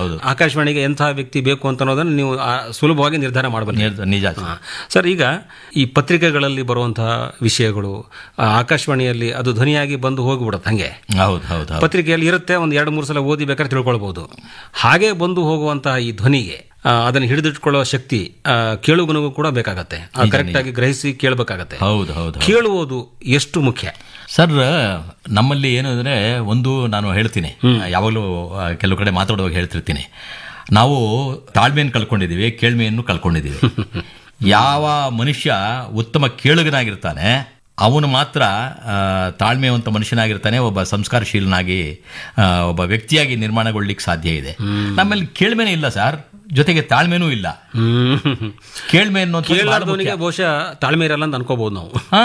ಹೌದು ಆಕಾಶವಾಣಿಗೆ ಎಂತಹ ವ್ಯಕ್ತಿ ಬೇಕು ಅಂತ ಅನ್ನೋದನ್ನು ನೀವು ಆ, ಸುಲಭವಾಗಿ ನಿರ್ಧಾರ ಮಾಡಬಲ್ಲ ನಿರ್- ನಿಜ ಸರ್. ಸರ್ ಈಗ ಈ ಪತ್ರಿಕೆಗಳಲ್ಲಿ ಬರುವಂತಹ ವಿಷಯಗಳು ಆ, ಆಕಾಶವಾಣಿಯಲ್ಲಿ ಅದು ಧ್ವನಿಯಾಗಿ ಬಂದು ಹೋಗ್ಬಿಡುತ್ತೆ ಹಂಗೆ ಹೌದು ಹೌದು ಹೌದು ಪತ್ರಿಕೆಯಲ್ಲಿ ಇರುತ್ತೆ ಒಂದು ಎರಡು ಮೂರು ಸಲ ಓದಿ ಬೇಕಾದ್ರೆ ತಿಳ್ಕೊಳ್ಬಹುದು ಹಾಗೆ ಬಂದು ಹೋಗುವಂತಹ ಈ ಧ್ವನಿಗೆ ಆ, ಅದನ್ನು ಹಿಡಿದಿಟ್ಕೊಳ್ಳೋ ಶಕ್ತಿ ಆ, ಕೇಳುಗನಿಗೂ ಕೂಡ ಬೇಕಾಗತ್ತೆ ಕರೆಕ್ಟ್ ಆಗಿ ಗ್ರಹಿಸಿ ಕೇಳಬೇಕಾಗತ್ತೆ ಹೌದು ಹೌದು ಕೇಳುವುದು ಎಷ್ಟು ಮುಖ್ಯ ಸರ್ ನಮ್ಮಲ್ಲಿ ಏನು ಅಂದ್ರೆ ಒಂದು ನಾನು ಹೇಳ್ತೀನಿ ಯಾವಾಗಲೂ ಆ, ಕೆಲವು ಕಡೆ ಮಾತಾಡುವಾಗ ಹೇಳ್ತಿರ್ತೀನಿ ನಾವು ತಾಳ್ಮೆಯನ್ನು ಕಳ್ಕೊಂಡಿದ್ದೀವಿ ಕೇಳ್ಮೆಯನ್ನು ಕಳ್ಕೊಂಡಿದ್ದೀವಿ ಯಾವ ಮನುಷ್ಯ ಉತ್ತಮ ಕೇಳುಗನಾಗಿರ್ತಾನೆ ಅವನು ಮಾತ್ರ ಆ, ತಾಳ್ಮೆವಂತ ಮನುಷ್ಯನಾಗಿರ್ತಾನೆ ಒಬ್ಬ ಸಂಸ್ಕಾರಶೀಲನಾಗಿ ಆ, ಒಬ್ಬ ವ್ಯಕ್ತಿಯಾಗಿ ನಿರ್ಮಾಣಗೊಳ್ಳಿಕ್ಕೆ ಸಾಧ್ಯ ಇದೆ ನಮ್ಮಲ್ಲಿ ಕೇಳ್ಮೆನೇ ಇಲ್ಲ ಸರ್ ಜೊತೆಗೆ ತಾಳ್ಮೆನೂ ಇಲ್ಲ ಕೇಳ್ಮೆ ಅನ್ನೋದು ಕೇಳಲಾರ್ದವನಿಗೆ ಬಹುಶಃ ತಾಳ್ಮೆ ಇರಲ್ಲ ಅಂತ ಅನ್ಕೋಬಹುದು ನಾವು ಹಾ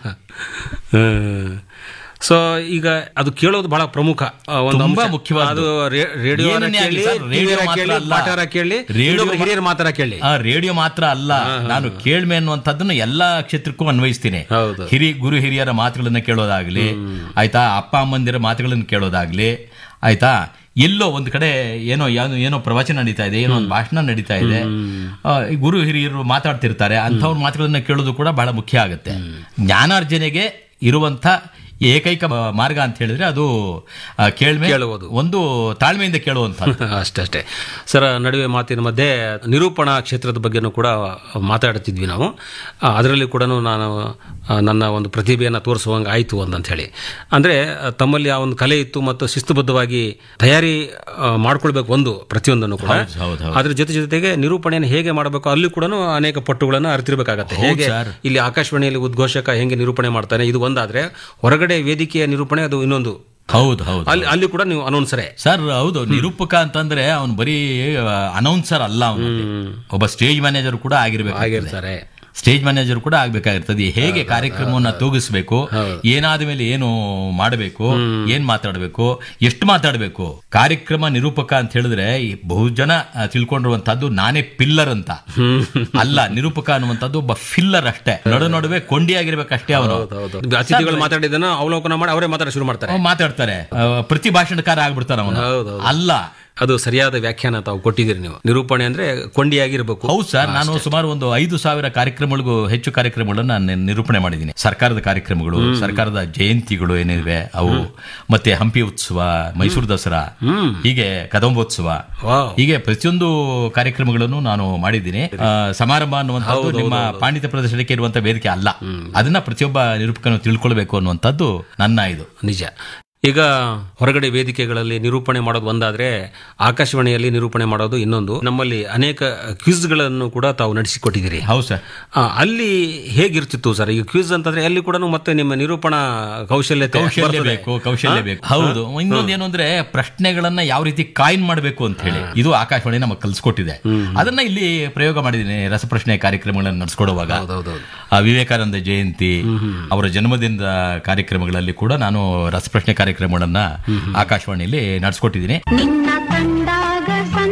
ಸೊ ಈಗ ಅದು ಕೇಳೋದು ಬಹಳ ಪ್ರಮುಖ ಆ, ಒಂದು ತುಂಬಾ ಅಂಶ. ಮುಖ್ಯವಾದ್ದು. ಅದು ರೇ- ರೇಡಿಯೋ ಏನನ್ನೇ ಆಗ್ಲಿ ಕೇಳಿ ಸರ್, ರೇಡಿಯೋ ಟಿವಿಯರ ಮಾತ್ರ ಕೇಳಿ ಅಲ್ಲ. ಪಾಠರ ಕೇಳಿ ರೇಡಿಯೋ ಇನ್ನೊಬ್ರು ಹಿರಿಯರ ಮಾತಾರ ಕೇಳಿ ಆ ರೇಡಿಯೋ ಮಾತ್ರ ಅಲ್ಲ ನಾನು ಕೇಳ್ಮೆ ಅನ್ನುವಂಥದ್ದನ್ನು ಎಲ್ಲಾ ಕ್ಷೇತ್ರಕ್ಕೂ ಅನ್ವಯಿಸ್ತೀನಿ ಹೌದು. ಹಿರಿ ಗುರು ಹಿರಿಯರ ಮಾತುಗಳನ್ನ ಕೇಳೋದಾಗ್ಲಿ ಆಯ್ತಾ ಅಪ್ಪ ಅಮ್ಮಂದಿರ ಮಾತುಗಳನ್ನು ಕೇಳೋದಾಗ್ಲಿ ಆಯ್ತಾ ಎಲ್ಲೋ ಒಂದ್ ಕಡೆ ಏನೋ ಯಾವ್ದು ಏನೋ ಪ್ರವಚನ ನಡೀತಾ ಇದೆ ಏನೋ ಒಂದು ಭಾಷಣ ನಡೀತಾ ಇದೆ ಆ, ಈ ಗುರು ಹಿರಿಯರು ಮಾತಾಡ್ತಿರ್ತಾರೆ ಅಂಥವ್ರ ಮಾತುಗಳನ್ನ ಕೇಳೋದು ಕೂಡ ಬಹಳ ಮುಖ್ಯ ಆಗುತ್ತೆ ಜ್ಞಾನಾರ್ಜನೆಗೆ ಇರುವಂತ ಏಕೈಕ ಮ- ಮಾರ್ಗ ಅಂತ ಹೇಳಿದ್ರೆ ಅದು ಆ, ಕೇಳ್ಮೆ ಕೇಳುವುದು. ಒಂದು ತಾಳ್ಮೆಯಿಂದ ಕೇಳುವಂಥದ್ದು ಅಷ್ಟೇ ಅಷ್ಟೇ ಸರ್ ನಡುವೆ ಮಾತಿನ ಮಧ್ಯೆ ನಿರೂಪಣಾ ಕ್ಷೇತ್ರದ ಬಗ್ಗೆನೂ ಕೂಡ ಮಾತಾಡುತ್ತಿದ್ವಿ ನಾವು ಆ, ಅದರಲ್ಲಿ ಕೂಡ ನಾನು ಆ, ನನ್ನ ಒಂದು ಪ್ರತಿಭೆಯನ್ನು ತೋರಿಸುವಂಗೆ ಆಯಿತು ಅಂತ ಹೇಳಿ ಅಂದರೆ ತಮ್ಮಲ್ಲಿ ಆ ಒಂದು ಕಲೆ ಇತ್ತು ಮತ್ತು ಶಿಸ್ತುಬದ್ಧವಾಗಿ ತಯಾರಿ ಆ, ಮಾಡ್ಕೊಳ್ಬೇಕು ಒಂದು ಪ್ರತಿಯೊಂದನ್ನು ಕೂಡ ಹೌದು, ಹೌದು, ಹೌದು. ಅದ್ರ ಜೊತೆ ಜೊತೆಗೆ ನಿರೂಪಣೆಯನ್ನು ಹೇಗೆ ಮಾಡಬೇಕು ಅಲ್ಲಿ ಕೂಡ ಅನೇಕ ಪಟ್ಟುಗಳನ್ನು ಅರಿತಿರ್ಬೇಕಾಗತ್ತೆ ಹೇಗೆ ಸರ್. ಇಲ್ಲಿ ಆಕಾಶವಾಣಿಯಲ್ಲಿ ಉದ್ಘೋಷಕ ಹೇಗೆ ನಿರೂಪಣೆ ಮಾಡ್ತಾನೆ ಇದು ಒಂದಾದ್ರೆ ಹೊರಗಡೆ ವೇದಿಕೆಯ ನಿರೂಪಣೆ ಅದು ಇನ್ನೊಂದು ಹೌದು ಹೌದು ಅಲ್ಲಿ ಅಲ್ಲಿ ಕೂಡ ನೀವು ಅನೌನ್ಸರೇ ಸರ್ ಹೌದು ನಿರೂಪಕ ಅಂತಂದ್ರೆ ಅವನು ಬರೀ ಅನೌನ್ಸರ್ ಅಲ್ಲ ಅವನು ಒಬ್ಬ ಸ್ಟೇಜ್ ಮ್ಯಾನೇಜರ್ ಕೂಡ ಆಗಿರ್ಬೇಕು ಆಗಿರ್ತಾರೆ ಸ್ಟೇಜ್ ಮ್ಯಾನೇಜರ್ ಕೂಡ ಆಗ್ಬೇಕಾಗಿರ್ತದೆ ಹೇಗೆ ಕಾರ್ಯಕ್ರಮವನ್ನ ತೂಗಿಸ್ಬೇಕು ಏನಾದ ಮೇಲೆ ಏನು ಮಾಡಬೇಕು ಏನ್ ಮಾತಾಡಬೇಕು ಎಷ್ಟು ಮಾತಾಡಬೇಕು ಕಾರ್ಯಕ್ರಮ ನಿರೂಪಕ ಅಂತ ಹೇಳಿದ್ರೆ ಈ ಬಹುಜನ ಆ, ತಿಳ್ಕೊಂಡಿರುವಂತಹದ್ದು ನಾನೇ ಪಿಲ್ಲರ್ ಅಂತ ಅಲ್ಲ ನಿರೂಪಕ ಅನ್ನುವಂಥದ್ದು ಒಬ್ಬ ಫಿಲ್ಲರ್ ಅಷ್ಟೇ ನಡು ನಡುವೆ ಕೊಂಡಿಯಾಗಿರ್ಬೇಕಷ್ಟೇ ಅವನು ಹೌದು ಅತಿಥಿಗಳು ಮಾತಾಡಿದ್ದನ್ನ ಅವಲೋಕನ ಮಾಡಿ ಅವರೇ ಮಾತಾಡ ಶುರು ಮಾಡ್ತಾರೆ ಅವ್ನು ಮಾತಾಡ್ತಾರೆ ಆ, ಪ್ರತಿ ಭಾಷಣಕಾರ ಆಗ್ಬಿಡ್ತಾನೆ ಅವನು ಹೌದು, ಅಲ್ಲ ಅದು ಸರಿಯಾದ ವ್ಯಾಖ್ಯಾನ ತಾವು ಕೊಟ್ಟಿದ್ದೀರಿ ನೀವು ನಿರೂಪಣೆ ಅಂದ್ರೆ ಕೊಂಡಿಯಾಗಿರ್ಬೇಕು ಹೌದು ಸರ್ ನಾನು ಸುಮಾರು ಒಂದು ಐದು ಸಾವಿರ ಕಾರ್ಯಕ್ರಮಗಳಿಗೂ ಹೆಚ್ಚು ಕಾರ್ಯಕ್ರಮಗಳನ್ನು ನಾನು ನಿರೂಪಣೆ ಮಾಡಿದ್ದೀನಿ ಸರ್ಕಾರದ ಕಾರ್ಯಕ್ರಮಗಳು ಸರ್ಕಾರದ ಜಯಂತಿಗಳು ಏನಿವೆ ಅವು ಮತ್ತೆ ಹಂಪಿ ಉತ್ಸವ ಮೈಸೂರು ದಸರಾ ಹೀಗೆ ಕದಂಬೋತ್ಸವ ವಾವ್. ಹೀಗೆ ಪ್ರತಿಯೊಂದು ಕಾರ್ಯಕ್ರಮಗಳನ್ನು ನಾನು ಮಾಡಿದ್ದೀನಿ ಆ, ಸಮಾರಂಭ ಅನ್ನುವಂಥದ್ದು ನಿಮ್ಮ ಪಾಂಡಿತ್ಯ ಪ್ರದರ್ಶನಕ್ಕೆ ಇರುವಂತ ವೇದಿಕೆ ಅಲ್ಲ ಅದನ್ನ ಪ್ರತಿಯೊಬ್ಬ ನಿರೂಪಕನು ತಿಳ್ಕೊಳ್ಬೇಕು ಅನ್ನುವಂಥದ್ದು ನನ್ನ ಇದು ನಿಜ ಈಗ ಹೊರಗಡೆ ವೇದಿಕೆಗಳಲ್ಲಿ ನಿರೂಪಣೆ ಮಾಡೋದು ಒಂದಾದ್ರೆ ಆಕಾಶವಾಣಿಯಲ್ಲಿ ನಿರೂಪಣೆ ಮಾಡೋದು ಇನ್ನೊಂದು ನಮ್ಮಲ್ಲಿ ಅನೇಕ ಕ್ವಿಜ್ಗಳನ್ನು ಕೂಡ ತಾವು ನಡೆಸಿಕೊಟ್ಟಿದ್ದೀರಿ ಹೌದು ಸರ್ ಆ, ಅಲ್ಲಿ ಹೇಗಿರ್ತಿತ್ತು ಸರ್ ಈಗ ಕ್ವಿಜ್ ಅಂತಂದ್ರೆ ಅಲ್ಲಿ ಕೂಡ ಮತ್ತೆ ನಿಮ್ಮ ನಿರೂಪಣಾ ಕೌಶಲ್ಯತೆ ಕೌಶಲ್ಯ ಬರ್ತದೆ. ಬೇಕು ಕೌಶಲ್ಯ ಬೇಕು ಹೌದು ಇನ್ನೊಂದು ಏನು ಅಂದ್ರೆ ಪ್ರಶ್ನೆಗಳನ್ನ ಯಾವ ರೀತಿ ಕಾಯಿನ್ ಮಾಡಬೇಕು ಅಂತ ಹೇಳಿ ಇದು ಆಕಾಶವಾಣಿ ನಮಗೆ ಕಲ್ಸ್ಕೊಟ್ಟಿದೆ ಅದನ್ನ ಇಲ್ಲಿ ಪ್ರಯೋಗ ಮಾಡಿದ್ದೀನಿ ರಸಪ್ರಶ್ನೆ ಕಾರ್ಯಕ್ರಮಗಳನ್ನು ನಡೆಸ್ಕೊಡುವಾಗ ಹೌದೌದು. ಆ ವಿವೇಕಾನಂದ ಜಯಂತಿ ಅವರ ಜನ್ಮದಿನದ ಕಾರ್ಯಕ್ರಮಗಳಲ್ಲಿ ಕೂಡ ನಾನು ರಸಪ್ರಶ್ನೆ ಕಾರ್ಯಕ್ರಮಗಳನ್ನ ಆಕಾಶವಾಣಿಯಲ್ಲಿ ನಡೆಸ್ಕೊಟ್ಟಿದ್ದೀನಿ ನಿನ್ನ ಕಂಡಾಗ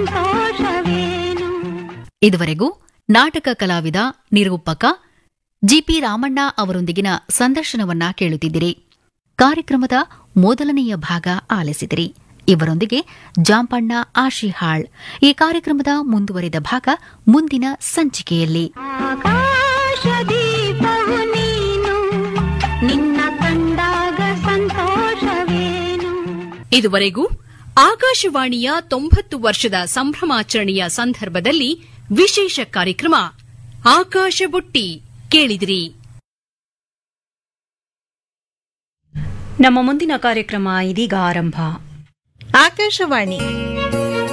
ಸಂತೋಷವೇನು ಇದುವರೆಗೂ ನಾಟಕ ಕಲಾವಿದ ನಿರೂಪಕ ಜಿಪಿ ರಾಮಣ್ಣ ಅವರೊಂದಿಗಿನ ಸಂದರ್ಶನವನ್ನ ಕೇಳುತ್ತಿದ್ದಿರಿ ಕಾರ್ಯಕ್ರಮದ ಮೊದಲನೆಯ ಭಾಗ ಆಲಿಸಿದಿರಿ ಇವರೊಂದಿಗೆ ಜಾಂಪಣ್ಣ ಆಶಿಹಾಳ್ ಈ ಕಾರ್ಯಕ್ರಮದ ಮುಂದುವರಿದ ಭಾಗ ಮುಂದಿನ ಸಂಚಿಕೆಯಲ್ಲಿ ಆಕಾಶ ದೀಪವು ನೀನು ನಿನ್ನ ಕಂಡಾಗ ಸಂತೋಷವೇನು ಇದುವರೆಗೂ ಆಕಾಶವಾಣಿಯ ತೊಂಬತ್ತು ವರ್ಷದ ಸಂಭ್ರಮಾಚರಣೆಯ ಸಂದರ್ಭದಲ್ಲಿ ವಿಶೇಷ ಕಾರ್ಯಕ್ರಮ ಆಕಾಶ ಬುಟ್ಟಿ ಕೇಳಿದಿರಿ ನಮ್ಮ ಮುಂದಿನ ಕಾರ್ಯಕ್ರಮ ಇದೀಗ ಆರಂಭ ಆಕಾಶವಾಣಿ